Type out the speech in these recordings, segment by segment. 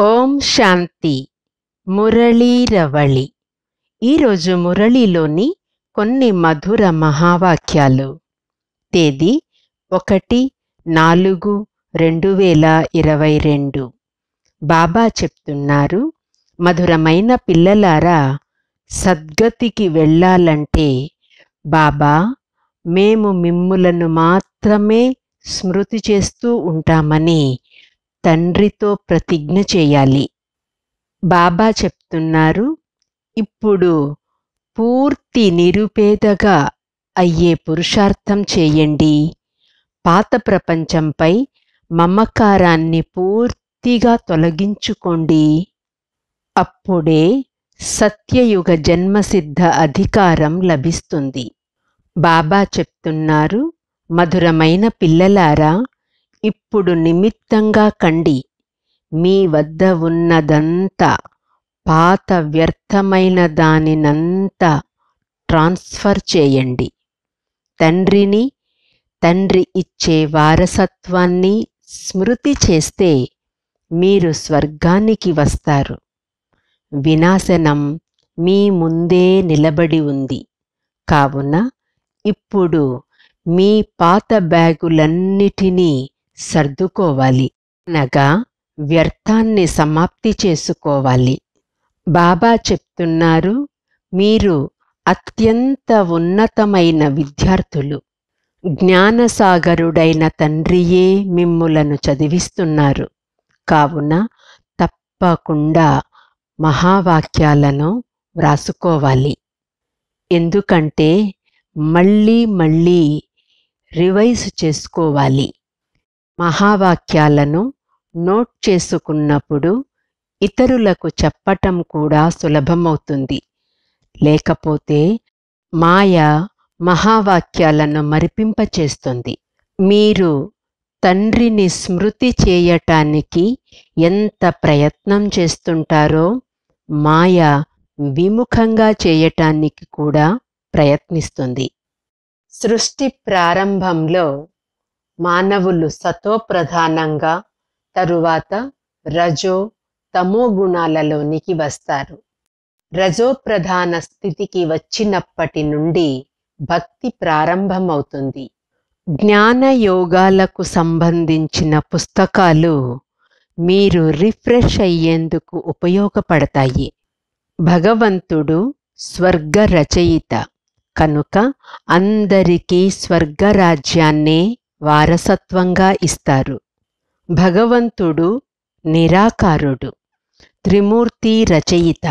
ఓం శాంతి మురళీరవళి ఈరోజు మురళిలోని కొన్ని మధుర మహావాక్యాలు తేదీ ఒకటి నాలుగు రెండు వేల ఇరవై రెండు బాబా చెప్తున్నారు మధురమైన పిల్లలారా సద్గతికి వెళ్ళాలంటే బాబా మేము మిమ్ములను మాత్రమే స్మృతి చేస్తూ ఉంటామని తండ్రితో ప్రతిజ్ఞ చేయాలి బాబా చెప్తున్నారు ఇప్పుడు పూర్తి నిరుపేదగా అయ్యే పురుషార్థం చేయండి పాత ప్రపంచంపై మమకారాన్ని పూర్తిగా తొలగించుకోండి అప్పుడే సత్యయుగ జన్మసిద్ధ అధికారం లభిస్తుంది బాబా చెప్తున్నారు మధురమైన పిల్లలారా ఇప్పుడు నిమిత్తంగా కండి మీ వద్ద ఉన్నదంతా పాత వ్యర్థమైన దానినంతా ట్రాన్స్ఫర్ చేయండి తండ్రిని తండ్రి ఇచ్చే వారసత్వాన్ని స్మృతి చేస్తే మీరు స్వర్గానికి వస్తారు వినాశనం మీ ముందే నిలబడి ఉంది కావున ఇప్పుడు మీ పాత బ్యాగులన్నిటినీ సర్దుకోవాలి అనగా వ్యర్థాన్ని సమాప్తి చేసుకోవాలి బాబా చెప్తున్నారు మీరు అత్యంత ఉన్నతమైన విద్యార్థులు జ్ఞానసాగరుడైన తండ్రియే మిమ్ములను చదివిస్తున్నారు కావున తప్పకుండా మహావాక్యాలను వ్రాసుకోవాలి ఎందుకంటే మళ్ళీ మళ్ళీ రివైజ్ చేసుకోవాలి మహావాక్యాలను నోట్ చేసుకున్నప్పుడు ఇతరులకు చెప్పటం కూడా సులభమవుతుంది లేకపోతే మాయ మహావాక్యాలను మరిపింపచేస్తుంది మీరు తండ్రిని స్మృతి చేయటానికి ఎంత ప్రయత్నం చేస్తుంటారో మాయ విముఖంగా చేయటానికి కూడా ప్రయత్నిస్తుంది సృష్టి ప్రారంభంలో మానవులు సతోప్రధానంగా తరువాత రజో తమో గుణాలలోనికి వస్తారు రజో ప్రధాన స్థితికి వచ్చినప్పటి నుండి భక్తి ప్రారంభమవుతుంది జ్ఞాన యోగాలకు సంబంధించిన పుస్తకాలు మీరు రిఫ్రెష్ అయ్యేందుకు ఉపయోగపడతాయి భగవంతుడు స్వర్గ రచయిత కనుక అందరికీ స్వర్గరాజ్యాన్నే వారసత్వంగా ఇస్తారు భగవంతుడు నిరాకారుడు త్రిమూర్తి రచయిత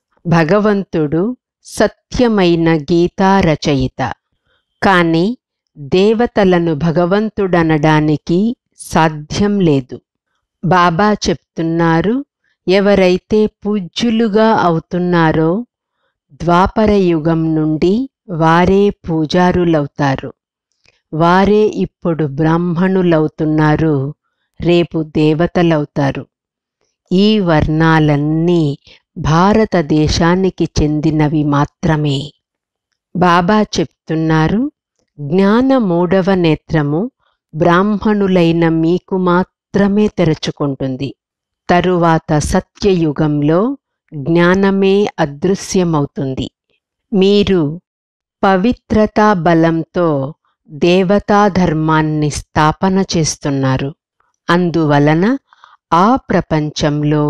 భగవంతుడు సత్యమైన గీతా రచయిత కానీ దేవతలను భగవంతుడనడానికి సాధ్యం లేదు బాబా చెప్తున్నారు ఎవరైతే పూజ్యులుగా అవుతున్నారో ద్వాపర యుగం నుండి వారే పూజారులవుతారు వారే ఇప్పుడు బ్రాహ్మణులవుతున్నారు రేపు దేవతలవుతారు ఈ వర్ణాలన్నీ భారతదేశానికి చెందినవి మాత్రమే బాబా చెప్తున్నారు జ్ఞాన మూడవ నేత్రము బ్రాహ్మణులైన మీకు మాత్రమే తెరుచుకుంటుంది తరువాత సత్యయుగంలో జ్ఞానమే అదృశ్యమవుతుంది మీరు పవిత్రతా బలంతో దేవతా ధర్మాన్ని స్థాపన చేస్తున్నారు అందువలన ఆ ప్రపంచంలో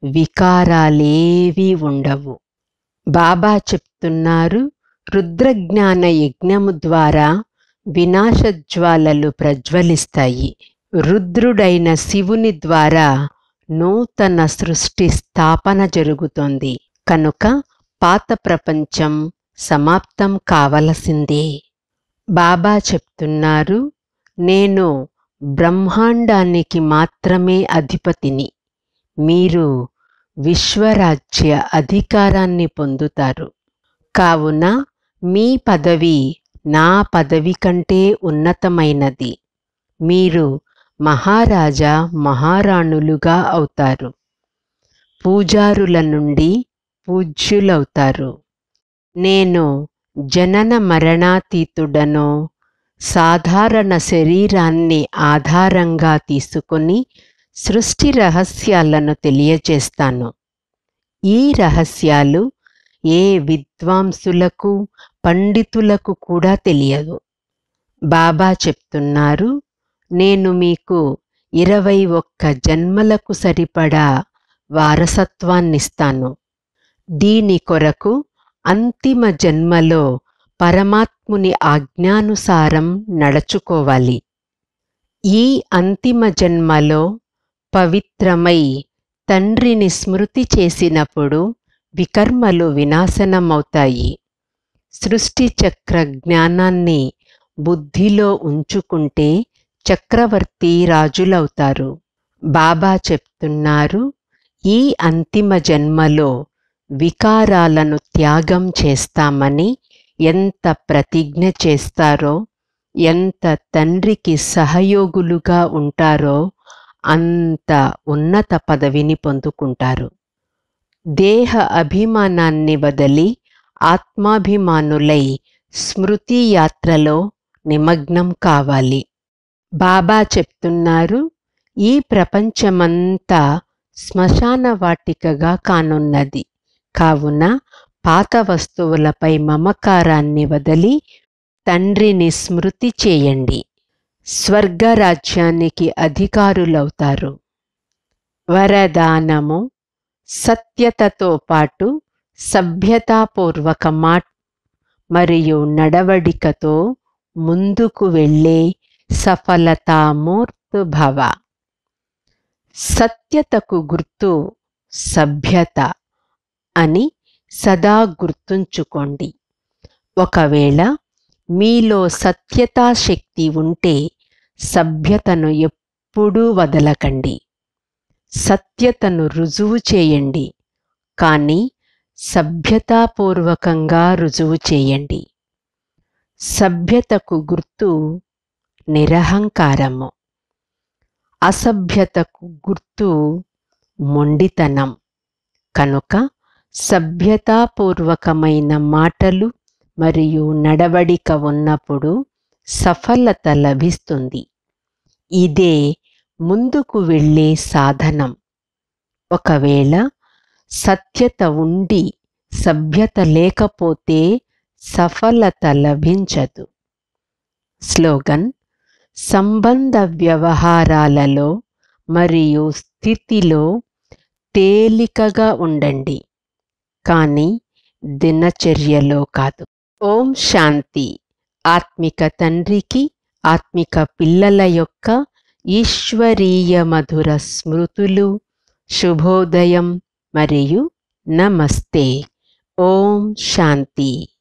వికారాలేవీ ఉండవు బాబా చెప్తున్నారు రుద్రజ్ఞాన యజ్ఞము ద్వారా వినాశజ్వాలలు ప్రజ్వలిస్తాయి రుద్రుడైన శివుని ద్వారా నూతన సృష్టి స్థాపన జరుగుతోంది కనుక పాత ప్రపంచం సమాప్తం కావలసిందే బాబా చెప్తున్నారు నేను బ్రహ్మాండానికి మాత్రమే అధిపతిని మీరు విశ్వరాజ్య అధికారాన్ని పొందుతారు కావున మీ పదవి నా పదవి కంటే ఉన్నతమైనది మీరు మహారాజా మహారాణులుగా అవుతారు పూజారుల నుండి పూజ్యులవుతారు నేను జనన మరణాతీతుడనో సాధారణ శరీరాన్ని ఆధారంగా తీసుకొని సృష్టి రహస్యాలను తెలియజేస్తాను ఈ రహస్యాలు ఏ విద్వాంసులకు పండితులకు కూడా తెలియదు బాబా చెప్తున్నారు నేను మీకు ఇరవై ఒక్క జన్మలకు సరిపడా వారసత్వాన్నిస్తాను దీని కొరకు అంతిమ జన్మలో పరమాత్ముని ఆజ్ఞానుసారం నడుచుకోవాలి ఈ అంతిమ జన్మలో పవిత్రమై తండ్రిని స్మృతి చేసినప్పుడు వికర్మలు వినాశనమవుతాయి సృష్టి చక్ర జ్ఞానాన్ని బుద్ధిలో ఉంచుకుంటే చక్రవర్తి రాజులవుతారు బాబా చెప్తున్నారు ఈ అంతిమ జన్మలో వికారాలను త్యాగం చేస్తామని ఎంత ప్రతిజ్ఞ చేస్తారో ఎంత తండ్రికి సహయోగులుగా ఉంటారో అంత ఉన్నత పదవిని పొందుకుంటారు దేహ అభిమానాన్ని వదిలి ఆత్మాభిమానులై స్మృతి యాత్రలో నిమగ్నం కావాలి బాబా చెప్తున్నారు ఈ ప్రపంచమంతా శ్మశాన వాటికగా కానున్నది కావున పాత వస్తువులపై మమకారాన్ని వదిలి తండ్రిని స్మృతి చేయండి స్వర్గరాజ్యానికి అధికారులవుతారు వరదానము సత్యతతో పాటు సభ్యతాపూర్వక మాట మరియు నడవడికతో ముందుకు వెళ్ళే సఫలతామూర్తు భవ సత్యతకు గుర్తు సభ్యత అని సదా గుర్తుంచుకోండి ఒకవేళ మీలో సత్యతా శక్తి ఉంటే సభ్యతను ఎప్పుడూ వదలకండి సత్యతను రుజువు చేయండి కానీ సభ్యతాపూర్వకంగా రుజువు చేయండి సభ్యతకు గుర్తు నిరహంకారము అసభ్యతకు గుర్తు మొండితనం కనుక సభ్యతాపూర్వకమైన మాటలు మరియు నడవడిక ఉన్నప్పుడు సఫలత లభిస్తుంది ఇదే ముందుకు వెళ్ళే సాధనం ఒకవేళ సత్యత ఉండి సభ్యత లేకపోతే సఫలత లభించదు స్లోగన్ సంబంధ వ్యవహారాలలో మరియు స్థితిలో తేలికగా ఉండండి కానీ దినచర్యలో కాదు ఓం శాంతి ఆత్మిక తండ్రికి ఆత్మిక పిల్లల యొక్క ఈశ్వరీయ మధుర స్మృతులు శుభోదయం మరియు నమస్తే ఓం శాంతి